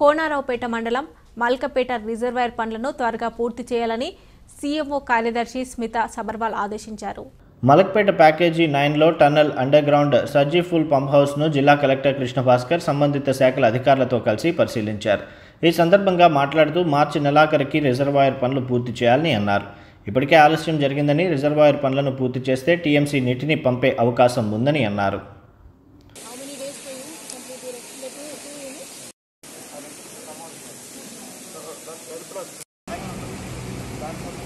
కోనారావుపేట మండలం మల్కపేట రిజర్వాయర్ పనులను త్వరగా పూర్తి చేయాలని సీఎంఓ కార్యదర్శి స్మిత సబర్వాల్ ఆదేశించారు మలక్పేట ప్యాకేజీ నైన్లో టన్నల్ అండర్ గ్రౌండ్ సర్జీఫుల్ పంప్ హౌస్ను జిల్లా కలెక్టర్ కృష్ణభాస్కర్ సంబంధిత శాఖల అధికారులతో కలిసి పరిశీలించారు ఈ సందర్భంగా మాట్లాడుతూ మార్చి నెలాఖరికి రిజర్వాయర్ పనులు పూర్తి చేయాలని అన్నారు ఇప్పటికే ఆలస్యం జరిగిందని రిజర్వాయర్ పనులను పూర్తి చేస్తే టీఎంసీ నీటిని పంపే అవకాశం ఉందని అన్నారు దాని